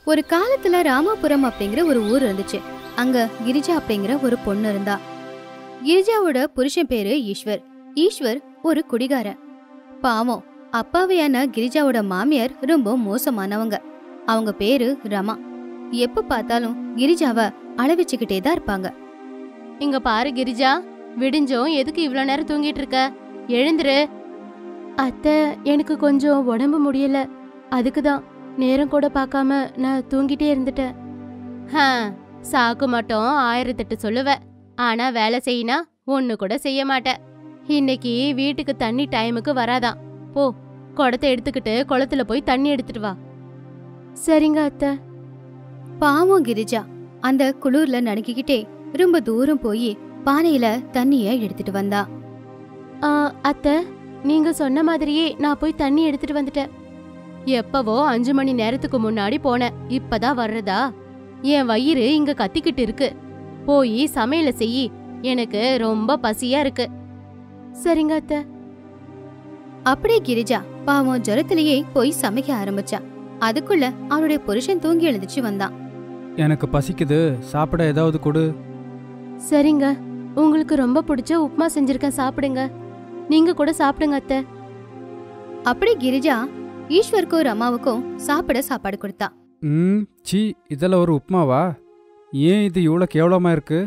ஒரு காலத்துல ராமாபுரம் அப்படிங்கிற ஒரு ஊர் இருந்துச்சு அங்க கிரிஜா அப்படிங்கிற ஒரு பொண்ணு இருந்தா கிரிஜாவோட புருஷன் பேரு ஈஸ்வர் ஈஸ்வர் ஒரு குடிகாரன் பாவம் அப்பாவையான கிரிஜாவோட மாமியார் ரொம்ப மோசமானவங்க அவங்க பேரு ரமா எப்ப பார்த்தாலும் கிரிஜாவ அளவச்சுக்கிட்டே தான் இருப்பாங்க இங்க பாரு கிரிஜா விடிஞ்சோம் எதுக்கு இவ்ளோ நேரம் தூங்கிட்டு இருக்க எழுந்துரு அத்தை எனக்கு கொஞ்சம் உடம்பு முடியல அதுக்கு தான் நேரம் கூட பார்க்காம நான் தூங்கிட்டே இருந்துட்டேன் ஹ, சாக்கு மட்டும் ஆயிரத்தெட்டு சொல்லுவ ஆனா வேலை செய்யினா ஒண்ணு கூட செய்ய மாட்ட இன்னைக்கு வீட்டுக்கு தண்ணி டைமுக்கு வராதாம் போ குடத்தை எடுத்துக்கிட்டு குளத்துல போய் தண்ணி எடுத்துட்டு வா சரிங்க அத்தை பாவம் கிரிஜா அந்த குளிர்ல நடுக்கிக்கிட்டே ரொம்ப தூரம் போய் பானையில தண்ணிய எடுத்துட்டு வந்தா ஆ, அத்தை நீங்க சொன்ன மாதிரியே நான் போய் தண்ணி எடுத்துட்டு வந்துட்டேன் எப்பவோ அஞ்சு மணி நேரத்துக்கு முன்னாடி போனேன் இப்பதான் வர்றதா என் வயிறு இங்க கத்திக்கிட்டு இருக்கு போய் சமையல செய் எனக்கு ரொம்ப பசியா இருக்கு சரிங்க அத்தை அப்படியே கிரிஜா பாவம் ஜுரத்திலேயே போய் சமைக்க ஆரம்பிச்சா அதுக்குள்ள அவளுடைய புருஷன் தூங்கி எழுந்துச்சு வந்தான் எனக்கு பசிக்குது சாப்பிட ஏதாவது கொடு சரிங்க உங்களுக்கு ரொம்ப பிடிச்ச உப்புமா செஞ்சிருக்கேன் சாப்பிடுங்க நீங்க கூட சாப்பிடுங்க அத்தை அப்படி கிரிஜா ஈஸ்வருக்கும் ரமாவுக்கும் சாப்பிட சாப்பாடு கொடுத்தா ம் சீ இதெல்லாம் ஒரு உப்புமாவா ஏன் இது இவ்வளோ கேவலமாக இருக்கு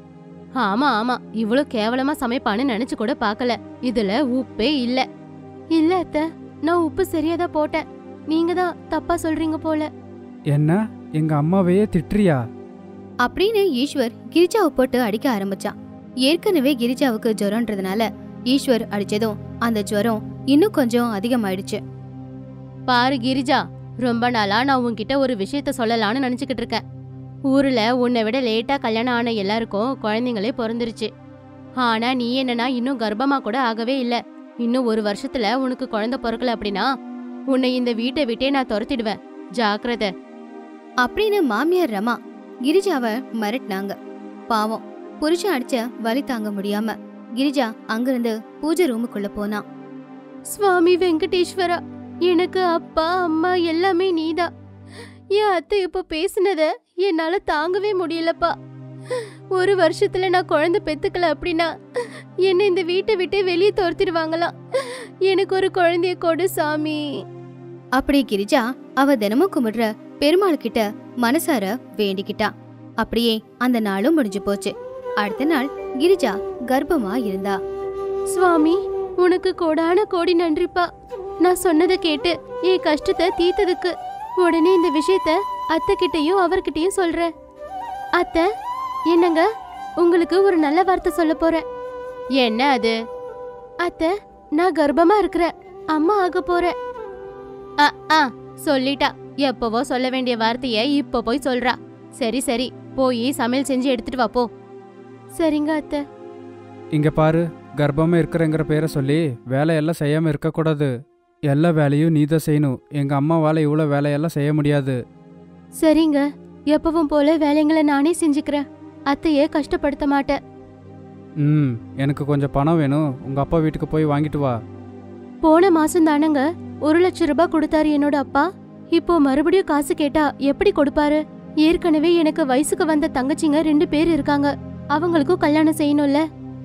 ஆமா ஆமா இவ்ளோ கேவலமா சமைப்பான்னு நினைச்சு கூட பார்க்கல இதுல உப்பே இல்ல இல்ல அத்தை நான் உப்பு சரியாதான் போட்டேன் நீங்க தான் தப்பா சொல்றீங்க போல என்ன எங்கள் அம்மாவையே திட்டுறியா அப்படின்னு ஈஸ்வர் கிரிஜாவை போட்டு அடிக்க ஆரம்பிச்சான் ஏற்கனவே கிரிஜாவுக்கு ஜுரம்ன்றதுனால ஈஸ்வர் அடிச்சதும் அந்த ஜுரம் இன்னும் கொஞ்சம் அதிகமாயிடுச்சு பாரு கிரிஜா ரொம்ப நாளா நான் உன்கிட்ட ஒரு விஷயத்த சொல்லலாம்னு நினைச்சுக்கிட்டு இருக்கேன் ஊர்ல உன்னை விட லேட்டா கல்யாணம் ஆன எல்லாருக்கும் குழந்தைங்களே பிறந்துருச்சு ஆனா நீ என்னன்னா இன்னும் கர்ப்பமா கூட ஆகவே இல்ல இன்னும் ஒரு வருஷத்துல உனக்கு குழந்தை பிறக்கல அப்படின்னா உன்னை இந்த வீட்டை விட்டே நான் துரத்திடுவேன் ஜாக்கிரதை அப்படின்னு மாமியார் ரமா கிரிஜாவை மிரட்டினாங்க பாவம் புருஷன் அடிச்ச வலி தாங்க முடியாம கிரிஜா அங்கிருந்து பூஜை ரூமுக்குள்ள போனா சுவாமி வெங்கடேஸ்வரா எனக்கு அப்பா அம்மா எல்லாமே நீதான் என் அத்தை இப்ப பேசுனத என்னால தாங்கவே முடியலப்பா ஒரு வருஷத்துல நான் குழந்தை பெத்துக்கல அப்படின்னா என்னை இந்த வீட்டை விட்டு வெளியே துரத்திடுவாங்களாம் எனக்கு ஒரு குழந்தைய கொடு சாமி அப்படி கிரிஜா அவ தினமும் கும்பிடுற பெருமாள் கிட்ட மனசார வேண்டிக்கிட்டா அப்படியே அந்த நாளும் முடிஞ்சு போச்சு அடுத்த நாள் கிரிஜா கர்ப்பமா இருந்தா சுவாமி உனக்கு கோடான கோடி நன்றிப்பா நான் சொன்னதை கேட்டு என் கஷ்டத்தை தீர்த்ததுக்கு உடனே இந்த விஷயத்த அத்தை கிட்டயும் அவர்கிட்டயும் சொல்றேன் அத்தை என்னங்க உங்களுக்கு ஒரு நல்ல வார்த்தை சொல்ல போறேன் என்ன அது அத்தை நான் கர்ப்பமா இருக்கிறேன் அம்மா ஆக போறேன் அ, ஆ சொல்லிட்டா எப்பவோ சொல்ல வேண்டிய வார்த்தைய இப்ப போய் சொல்றா சரி சரி போய் சமையல் செஞ்சு எடுத்துட்டு வா போ சரிங்க அத்தை இங்கே பாரு கர்ப்பமாக இருக்கிறேங்கிற பேரை சொல்லி வேலையெல்லாம் செய்யாமல் இருக்கக்கூடாது எல்லா வேலையும் நீ தான் செய்யணும் எங்கள் அம்மாவால் இவ்வளோ வேலையெல்லாம் செய்ய முடியாது சரிங்க எப்பவும் போல வேலைங்களை நானே செஞ்சுக்கிறேன் அத்தையே கஷ்டப்படுத்த மாட்டேன் ம் எனக்கு கொஞ்சம் பணம் வேணும் உங்கள் அப்பா வீட்டுக்கு போய் வாங்கிட்டு வா போன மாசம் தானங்க ஒரு லட்சம் ரூபாய் கொடுத்தாரு என்னோட அப்பா இப்போ மறுபடியும் காசு கேட்டா எப்படி கொடுப்பாரு ஏற்கனவே எனக்கு வயசுக்கு வந்த தங்கச்சிங்க ரெண்டு பேர் இருக்காங்க அவங்களுக்கும் கல்யாணம் செய்யணும்ல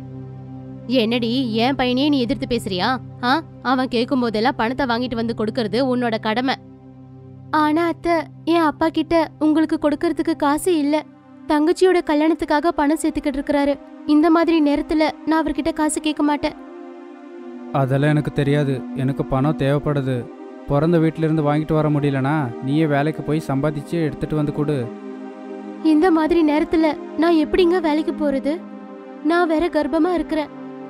என்னடி என் பையனையே நீ எதிர்த்து பேசுறியா ஆ அவன் கேட்கும் போதெல்லாம் பணத்தை வாங்கிட்டு வந்து கொடுக்கறது உன்னோட கடமை ஆனா அத்தை என் அப்பா கிட்ட உங்களுக்கு கொடுக்கறதுக்கு காசு இல்ல தங்கச்சியோட கல்யாணத்துக்காக பணம் சேர்த்துக்கிட்டு இருக்கிறாரு இந்த மாதிரி நேரத்துல நான் அவர்கிட்ட காசு கேட்க மாட்டேன் அதெல்லாம் எனக்கு தெரியாது எனக்கு பணம் தேவைப்படுது பிறந்த வீட்டிலேருந்து வாங்கிட்டு வர முடியலனா நீயே வேலைக்கு போய் சம்பாதிச்சு எடுத்துட்டு வந்து கொடு இந்த மாதிரி நேரத்துல நான் எப்படிங்க வேலைக்கு போறது நான் வேற கர்ப்பமா இருக்கிறேன்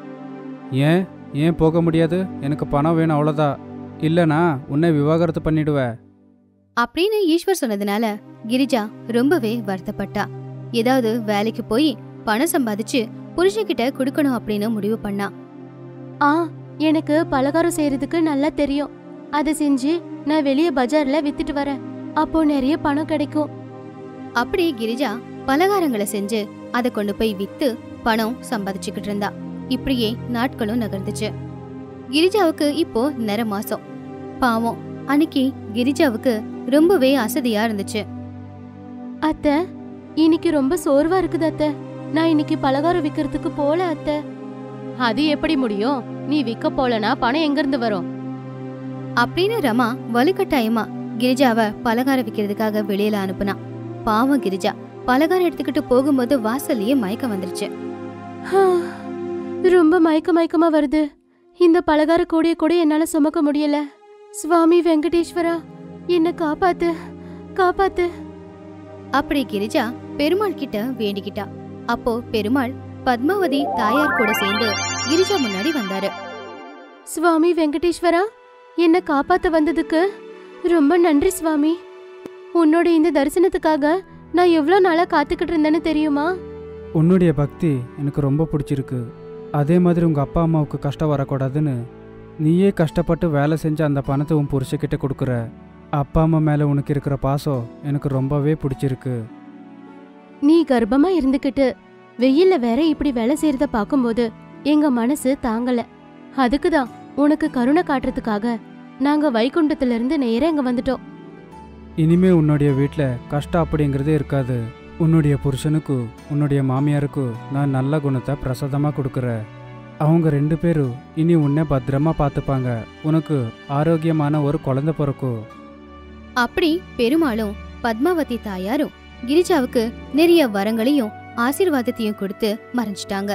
ஏன் ஏன் போக முடியாது எனக்கு பணம் வேணும் அவ்வளோதான் இல்லைனா உன்னை விவாகரத்து பண்ணிடுவேன் அப்படின்னு ஈஸ்வர் சொன்னதுனால கிரிஜா ரொம்பவே வருத்தப்பட்டா ஏதாவது வேலைக்கு போய் பணம் சம்பாதிச்சு புருஷன்கிட்ட கொடுக்கணும் அப்படின்னு முடிவு பண்ணா ஆ எனக்கு பலகாரம் செய்யறதுக்கு நல்லா தெரியும் அதை செஞ்சு நான் வெளியே பஜார்ல வித்துட்டு வரேன் அப்போ நிறைய பணம் கிடைக்கும் அப்படி கிரிஜா பலகாரங்களை செஞ்சு அதை கொண்டு போய் வித்து பணம் சம்பாதிச்சுக்கிட்டு இருந்தா இப்படியே நாட்களும் நகர்ந்துச்சு கிரிஜாவுக்கு இப்போ நிற மாசம் பாவம் அன்னைக்கு கிரிஜாவுக்கு ரொம்பவே அசதியா இருந்துச்சு அத்தை இன்னைக்கு ரொம்ப சோர்வா இருக்குது அத்தை நான் இன்னைக்கு பலகாரம் விக்கிறதுக்கு போல அத்தை அது எப்படி முடியும் நீ விக்க போலனா பணம் எங்க இருந்து வரும் அப்படின்னு ரமா வலுக்கட்டாயமா கிரிஜாவை பலகாரம் விற்கிறதுக்காக வெளியில அனுப்புனா பாவம் கிரிஜா பலகாரம் எடுத்துக்கிட்டு போகும்போது வாசல்லையே மயக்கம் வந்துருச்சு ஹா, ரொம்ப மயக்க மயக்கமா வருது இந்த பலகார கூடிய கூட என்னால சுமக்க முடியல சுவாமி வெங்கடேஸ்வரா என்ன காப்பாத்து காப்பாத்து அப்படி கிரிஜா பெருமாள் கிட்ட வேண்டிக்கிட்டா அப்போ பெருமாள் பத்மாவதி தாயார் கூட சேர்ந்து கிரிஜா முன்னாடி வந்தாரு சுவாமி வெங்கடேஸ்வரா என்ன காப்பாத்த வந்ததுக்கு ரொம்ப நன்றி சுவாமி உன்னோட இந்த தரிசனத்துக்காக நான் எவ்வளோ நாளா காத்துக்கிட்டு இருந்தேன்னு தெரியுமா உன்னுடைய பக்தி எனக்கு ரொம்ப பிடிச்சிருக்கு அதே மாதிரி உங்கள் அப்பா அம்மாவுக்கு கஷ்டம் வரக்கூடாதுன்னு நீயே கஷ்டப்பட்டு வேலை செஞ்சு அந்த பணத்தை உன் புருஷக்கிட்ட கொடுக்குற அப்பா அம்மா மேலே உனக்கு இருக்கிற பாசம் எனக்கு ரொம்பவே பிடிச்சிருக்கு நீ கர்ப்பமா இருந்துகிட்டு வெயில்ல வேற இப்படி வேலை செய்யறத பாக்கும்போது எங்க மனசு தாங்கல அதுக்கு தான் உனக்கு கருணை காட்டுறதுக்காக நாங்க வைகுண்டத்துல இருந்து நேரா இங்க வந்துட்டோம் இனிமே உன்னுடைய வீட்டில் கஷ்டம் அப்படிங்கிறதே இருக்காது உன்னுடைய புருஷனுக்கு உன்னுடைய மாமியாருக்கு நான் நல்ல குணத்தை பிரசாதமாக கொடுக்குற அவங்க ரெண்டு பேரும் இனி உன்னை பத்திரமா பார்த்துப்பாங்க உனக்கு ஆரோக்கியமான ஒரு குழந்தை பிறக்கும் அப்படி பெருமாளும் பத்மாவதி தாயாரும் கிரிஜாவுக்கு நிறைய வரங்களையும் ஆசீர்வாதத்தையும் கொடுத்து மறைஞ்சிட்டாங்க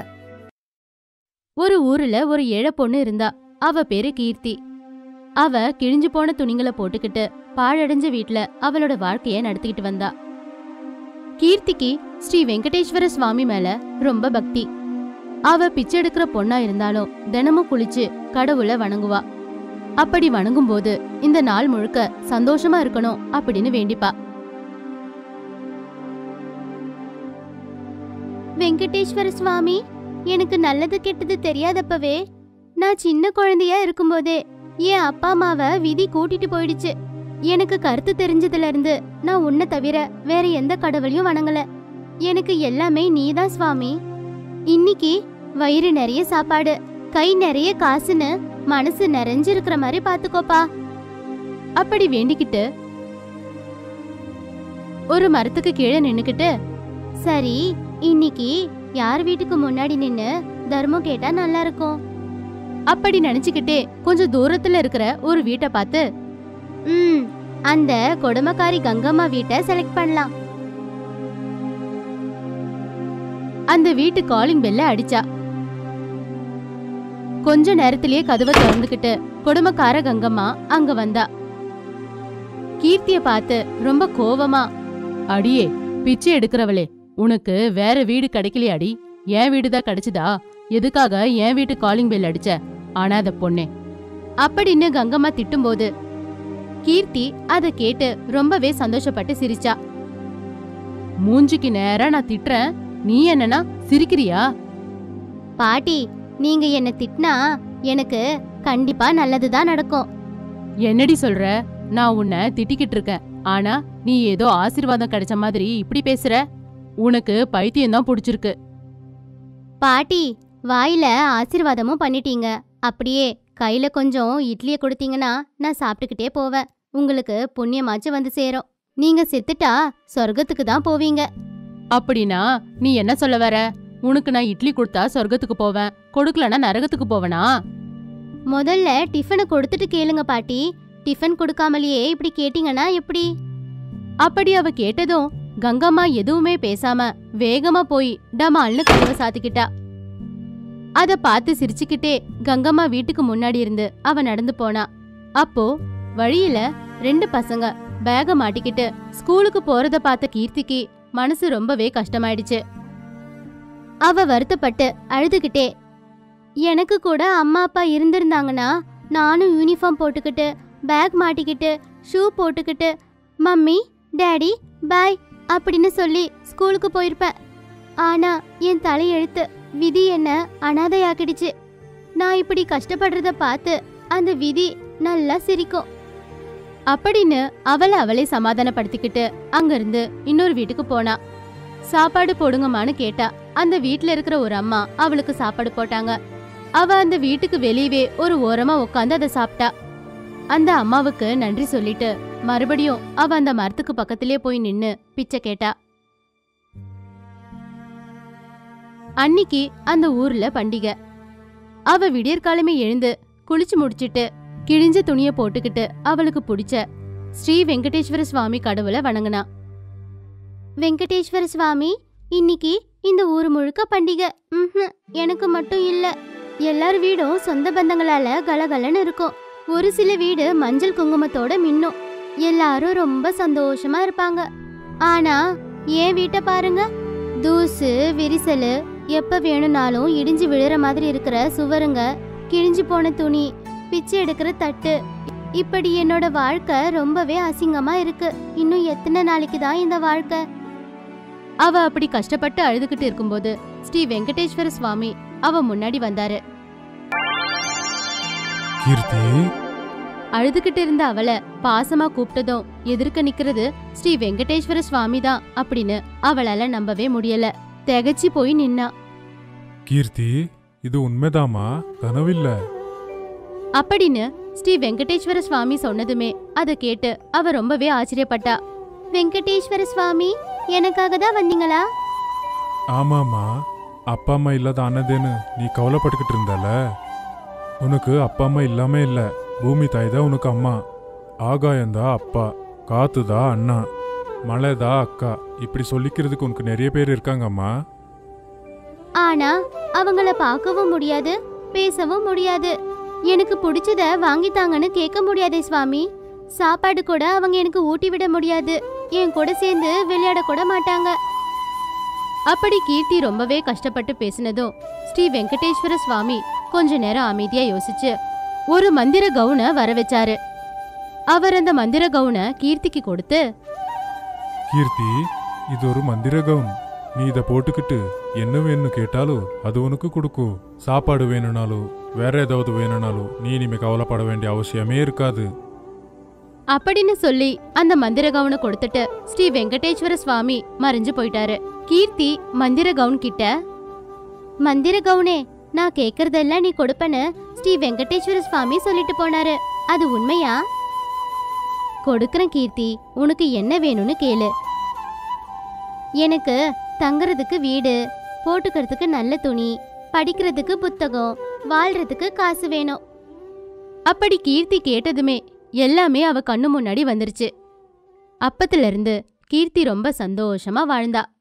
ஒரு ஊர்ல ஒரு ஏழை பொண்ணு இருந்தா அவ பேரு கீர்த்தி அவ கிழிஞ்சு போன துணிங்களை போட்டுக்கிட்டு பாழடைஞ்ச வீட்ல அவளோட வாழ்க்கைய நடத்திக்கிட்டு வந்தா கீர்த்திக்கு ஸ்ரீ வெங்கடேஸ்வர சுவாமி மேல ரொம்ப பக்தி அவ பிச்சை எடுக்கிற பொண்ணா இருந்தாலும் தினமும் குளிச்சு கடவுளை வணங்குவா அப்படி வணங்கும்போது இந்த நாள் முழுக்க சந்தோஷமா இருக்கணும் அப்படின்னு வேண்டிப்பா வெங்கடேஸ்வர சுவாமி எனக்கு நல்லது கெட்டது தெரியாதப்பவே நான் சின்ன குழந்தையா இருக்கும்போதே என் அப்பா அம்மாவை விதி கூட்டிட்டு போயிடுச்சு எனக்கு கருத்து தெரிஞ்சதுல இருந்து நான் உன்னை தவிர வேற எந்த கடவுளையும் வணங்கல எனக்கு எல்லாமே நீதான் சுவாமி இன்னைக்கு வயிறு நிறைய சாப்பாடு கை நிறைய காசுன்னு மனசு நிறைஞ்சிருக்கிற மாதிரி பாத்துக்கோப்பா அப்படி வேண்டிக்கிட்டு ஒரு மரத்துக்கு கீழே நின்னுக்கிட்டு சரி இன்னைக்கு யார் வீட்டுக்கு முன்னாடி நின்னு தர்மம் கேட்டா நல்லா இருக்கும் அப்படி நினைச்சுக்கிட்டே கொஞ்சம் தூரத்துல இருக்கிற ஒரு வீட்டை பார்த்து ம் அந்த கொடுமக்காரி கங்கம்மா வீட்டை செலக்ட் பண்ணலாம் அந்த வீட்டு காலிங் பெல்ல அடிச்சா கொஞ்ச நேரத்திலேயே கதவை திறந்துகிட்டு கொடுமக்கார கங்கம்மா அங்க வந்தா கீர்த்திய பார்த்து ரொம்ப கோவமா அடியே பிச்சை எடுக்கிறவளே உனக்கு வேற வீடு கிடைக்கலையாடி என் வீடு தான் கிடைச்சதா எதுக்காக என் வீட்டு காலிங் பெல் அடிச்ச அனாத பொண்ணே அப்படின்னு கங்கம்மா திட்டும்போது கீர்த்தி அத கேட்டு ரொம்பவே சந்தோஷப்பட்டு சிரிச்சா மூஞ்சிக்கு நேரா நான் திட்டுறேன் நீ என்னன்னா சிரிக்கிறியா பாட்டி நீங்க என்ன திட்டினா எனக்கு கண்டிப்பா நல்லதுதான் நடக்கும் என்னடி சொல்ற நான் உன்னை திட்டிக்கிட்டு இருக்கேன் ஆனா நீ ஏதோ ஆசீர்வாதம் கிடைச்ச மாதிரி இப்படி பேசுற உனக்கு பைத்தியம் தான் பிடிச்சிருக்கு பாட்டி வாயில ஆசீர்வாதமும் பண்ணிட்டீங்க அப்படியே கையில கொஞ்சம் இட்லிய கொடுத்தீங்கன்னா நான் சாப்பிட்டுக்கிட்டே போவேன் உங்களுக்கு புண்ணியமாச்சு வந்து சேரும் நீங்க செத்துட்டா சொர்க்கத்துக்கு தான் போவீங்க அப்படின்னா நீ என்ன சொல்ல வர உனக்கு நான் இட்லி கொடுத்தா சொர்க்கத்துக்கு போவேன் கொடுக்கலனா நரகத்துக்கு போவனா முதல்ல டிஃபனை கொடுத்துட்டு கேளுங்க பாட்டி டிஃபன் கொடுக்காமலேயே இப்படி கேட்டீங்கன்னா எப்படி அப்படி அவ கேட்டதும் கங்கம்மா எதுவுமே பேசாம வேகமா போய் டமால்னு கதவை சாத்திக்கிட்டா அத பார்த்து சிரிச்சுக்கிட்டே கங்கம்மா வீட்டுக்கு முன்னாடி இருந்து அவ நடந்து போனா அப்போ வழியில ரெண்டு பசங்க பேக மாட்டிக்கிட்டு ஸ்கூலுக்கு போறத பார்த்த கீர்த்திக்கு மனசு ரொம்பவே கஷ்டமாயிடுச்சு அவ வருத்தப்பட்டு அழுதுகிட்டே எனக்கு கூட அம்மா அப்பா இருந்திருந்தாங்கன்னா நானும் யூனிஃபார்ம் போட்டுக்கிட்டு பேக் மாட்டிக்கிட்டு ஷூ போட்டுக்கிட்டு மம்மி டேடி பாய் அப்படின்னு சொல்லி ஸ்கூலுக்கு போயிருப்பேன் ஆனா என் தலையெழுத்து விதி என்ன அனாதையாக்கிடுச்சு நான் இப்படி கஷ்டப்படுறத பார்த்து அந்த விதி நல்லா சிரிக்கும் அப்படின்னு அவளை அவளே சமாதானப்படுத்திக்கிட்டு அங்கிருந்து இன்னொரு வீட்டுக்கு போனா சாப்பாடு போடுங்கம்மான்னு கேட்டா அந்த வீட்ல இருக்கிற ஒரு அம்மா அவளுக்கு சாப்பாடு போட்டாங்க அவ அந்த வீட்டுக்கு வெளியவே ஒரு ஓரமா உட்காந்து அதை சாப்பிட்டா அந்த அம்மாவுக்கு நன்றி சொல்லிட்டு மறுபடியும் அவ அந்த மரத்துக்கு பக்கத்திலே போய் நின்னு பிச்சை கேட்டா அன்னிக்கு அந்த ஊர்ல பண்டிகை அவ விடியற்காலமே எழுந்து குளிச்சு முடிச்சிட்டு கிழிஞ்ச துணிய போட்டுக்கிட்டு அவளுக்கு பிடிச்ச ஸ்ரீ வெங்கடேஸ்வர சுவாமி கடவுளை வணங்குனா வெங்கடேஸ்வர சுவாமி இன்னைக்கு இந்த ஊர் முழுக்க பண்டிகை ம்ஹும், எனக்கு மட்டும் இல்ல எல்லார் வீடும் சொந்த பந்தங்களால கலகலன்னு இருக்கும் ஒரு சில வீடு மஞ்சள் குங்குமத்தோட மின்னும் எல்லாரும் ரொம்ப சந்தோஷமா இருப்பாங்க ஆனா என் வீட்டை பாருங்க தூசு விரிசலு எப்ப வேணும்னாலும் இடிஞ்சு விழுற மாதிரி இருக்கிற சுவருங்க கிழிஞ்சு போன துணி பிச்சை எடுக்கிற தட்டு இப்படி என்னோட வாழ்க்கை ரொம்பவே அசிங்கமா இருக்கு இன்னும் எத்தனை நாளைக்கு தான் இந்த வாழ்க்கை அவ அப்படி கஷ்டப்பட்டு அழுதுகிட்டு இருக்கும்போது ஸ்ரீ வெங்கடேஸ்வர சுவாமி அவ முன்னாடி வந்தாரு கீர்த்தி அழுதுகிட்டு இருந்த அவளை பாசமா கூப்பிட்டதும் எதிர்க்க நிக்கிறது ஸ்ரீ வெங்கடேஸ்வர சுவாமி தான் அப்படின்னு அவளால நம்பவே முடியல திகச்சு போய் நின்னா கீர்த்தி இது உண்மைதாமா கனவில்ல அப்படின்னு ஸ்ரீ வெங்கடேஸ்வர சுவாமி சொன்னதுமே அதை கேட்டு அவ ரொம்பவே ஆச்சரியப்பட்டா வெங்கடேஸ்வர சுவாமி எனக்காக தான் வந்தீங்களா ஆமாமா அப்பா அம்மா இல்லாத ஆனதேன்னு நீ கவலைப்பட்டுக்கிட்டு இருந்தல உனக்கு அப்பா அம்மா இல்லாம இல்ல பூமி தாய் தான் உனக்கு அம்மா ஆகாயந்தா அப்பா காத்துதா அண்ணா மழைதா அக்கா இப்படி சொல்லிக்கிறதுக்கு உனக்கு நிறைய பேர் இருக்காங்கம்மா ஆனா அவங்கள பார்க்கவும் முடியாது பேசவும் முடியாது எனக்கு பிடிச்சத வாங்கித்தாங்கன்னு கேட்க முடியாதே சுவாமி சாப்பாடு கூட அவங்க எனக்கு ஊட்டி விட முடியாது என் கூட சேர்ந்து விளையாட கூட மாட்டாங்க அப்படி கீர்த்தி ரொம்பவே கஷ்டப்பட்டு பேசினதும் ஸ்ரீ வெங்கடேஸ்வர சுவாமி கொஞ்ச நேரம் அமைதியா யோசிச்சு ஒரு மந்திர கவுனை வர வச்சாரு அவர் அந்த மந்திர கவுனை கீர்த்திக்கு கொடுத்து கீர்த்தி இது ஒரு மந்திர கவுன் நீ இதை போட்டுக்கிட்டு என்ன வேணும்னு கேட்டாலும் அது உனக்கு கொடுக்கும் சாப்பாடு வேணும்னாலும் வேற ஏதாவது வேணும்னாலும் நீ இனிமே கவலைப்பட வேண்டிய அவசியமே இருக்காது அப்படின்னு சொல்லி அந்த மந்திர கவுனை கொடுத்துட்டு ஸ்ரீ வெங்கடேஸ்வர சுவாமி மறைஞ்சு போயிட்டாரு கீர்த்தி மந்திர கவுன் கிட்ட மந்திர கவுனே நான் கேக்குறதெல்லாம் நீ கொடுப்பன்னு ஸ்ரீ வெங்கடேஸ்வர சுவாமி சொல்லிட்டு போனாரு அது உண்மையா கொடுக்கறேன் கீர்த்தி உனக்கு என்ன வேணும்னு கேளு எனக்கு தங்குறதுக்கு வீடு போட்டுக்கிறதுக்கு நல்ல துணி படிக்கிறதுக்கு புத்தகம் வாழ்றதுக்கு காசு வேணும் அப்படி கீர்த்தி கேட்டதுமே எல்லாமே அவ கண்ணு முன்னாடி வந்துருச்சு அப்பத்துல இருந்து கீர்த்தி ரொம்ப சந்தோஷமா வாழ்ந்தா